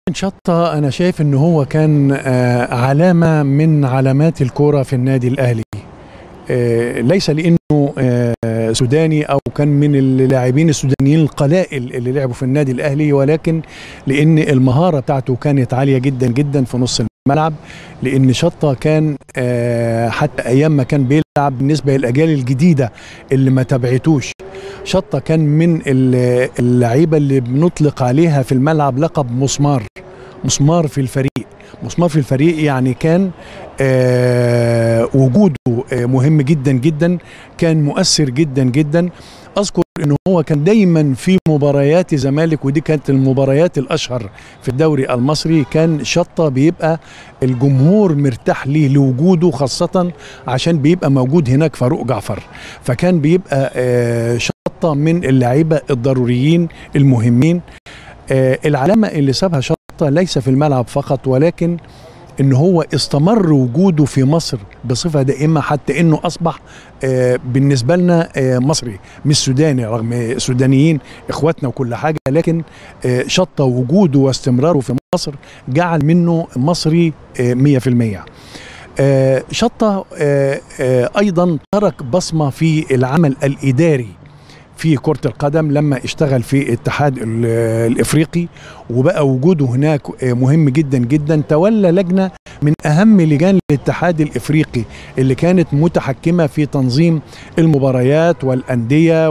شطة أنا شايف إن هو كان آه، علامة من علامات الكرة في النادي الأهلي آه، ليس لأنه آه، سوداني أو كان من اللاعبين السودانيين القلائل اللي لعبوا في النادي الأهلي ولكن لأن المهارة بتاعته كانت عالية جدا جدا في نص الملعب لأن شطة كان آه، حتى أيام ما كان بيلعب بالنسبة للأجيال الجديدة اللي ما تبعتوش شطة كان من ال- اللعيبة اللي بنطلق عليها في الملعب لقب مسمار مسمار في الفريق مسمار في الفريق يعني كان آه وجوده آه مهم جدا جدا كان مؤثر جدا جدا اذكر ان هو كان دايما في مباريات الزمالك ودي كانت المباريات الاشهر في الدوري المصري كان شطه بيبقى الجمهور مرتاح ليه لوجوده خاصه عشان بيبقى موجود هناك فاروق جعفر فكان بيبقى آه شطه من اللعيبه الضروريين المهمين آه العلامه اللي سابها شطه ليس في الملعب فقط ولكن ان هو استمر وجوده في مصر بصفه دائمه حتى انه اصبح آه، بالنسبه لنا آه، مصري مش سوداني رغم سودانيين اخواتنا وكل حاجه لكن آه، شط وجوده واستمراره في مصر جعل منه مصري آه، 100% آه، شطه آه، آه، ايضا ترك بصمه في العمل الاداري في كرة القدم لما اشتغل في الاتحاد ال- الافريقي وبقى وجوده هناك آه، مهم جدا جدا تولى لجنة من اهم لجان الاتحاد الافريقي اللي كانت متحكمة في تنظيم المباريات والاندية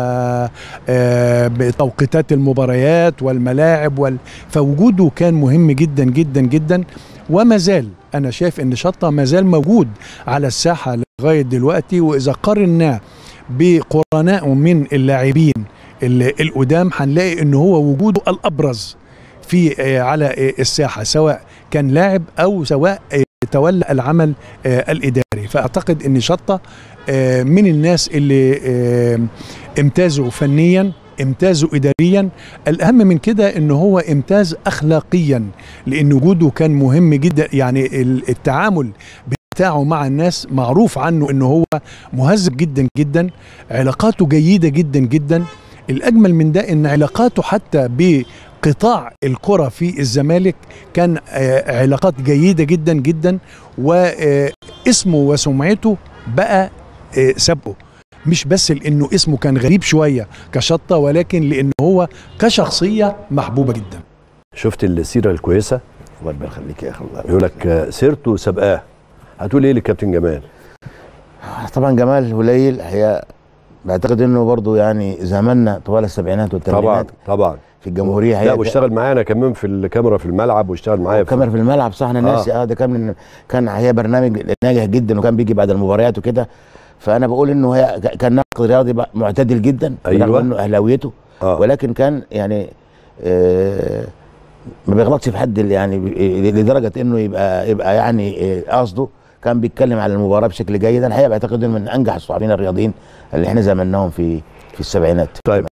وتوقيتات المباريات والملاعب وال... فوجوده كان مهم جدا جدا جدا وما زال انا شايف ان شطة ما زال موجود على الساحة لغاية دلوقتي واذا قارناه بقرنائه من اللاعبين ال- القدام هنلاقي ان هو وجوده الابرز في آه، على آه، الساحه سواء كان لاعب او سواء آه، تولى العمل آه، الاداري فاعتقد ان شطه آه، من الناس اللي آه، امتازوا فنيا امتازوا اداريا الاهم من كده ان هو امتاز اخلاقيا لان وجوده كان مهم جدا يعني ال- التعامل بتاعه مع الناس معروف عنه ان هو مهذب جدا جدا علاقاته جيده جدا جدا الاجمل من ده ان علاقاته حتى بقطاع الكره في الزمالك كان آه، علاقات جيده جدا جدا واسمه وسمعته بقى آه، سبقه مش بس لانه اسمه كان غريب شويه كشطه ولكن لانه هو كشخصيه محبوبه جدا شفت السيره الكويسه الله يبارك فيك يا اخي الله يقول لك آه، سيرته سابقاه هتقول ايه للكابتن جمال طبعا جمال قليل هي بعتقد انه برضه يعني زماننا طوال السبعينات طبعا والثمانينات طبعا في الجمهوريه هي لا واشتغل معانا كمان في الكاميرا في الملعب واشتغل معايا في كاميرا في الملعب صح انا آه. ناسي اه ده كان من كان هي برنامج ناجح جدا وكان بيجي بعد المباريات وكده فانا بقول انه هي ك- كان ناقد رياضي بقى معتدل جدا أيوة. رغم انه اهلاويته اه ولكن كان يعني آه ما بيغلطش في حد اللي يعني ب- لدرجه انه يبقى يبقى يعني آه، قصده كان بيتكلم على المباراه بشكل جيد انا الحقيقه بعتقد انه من انجح الصحفيين الرياضيين اللي احنا زمناهم في في السبعينات طيب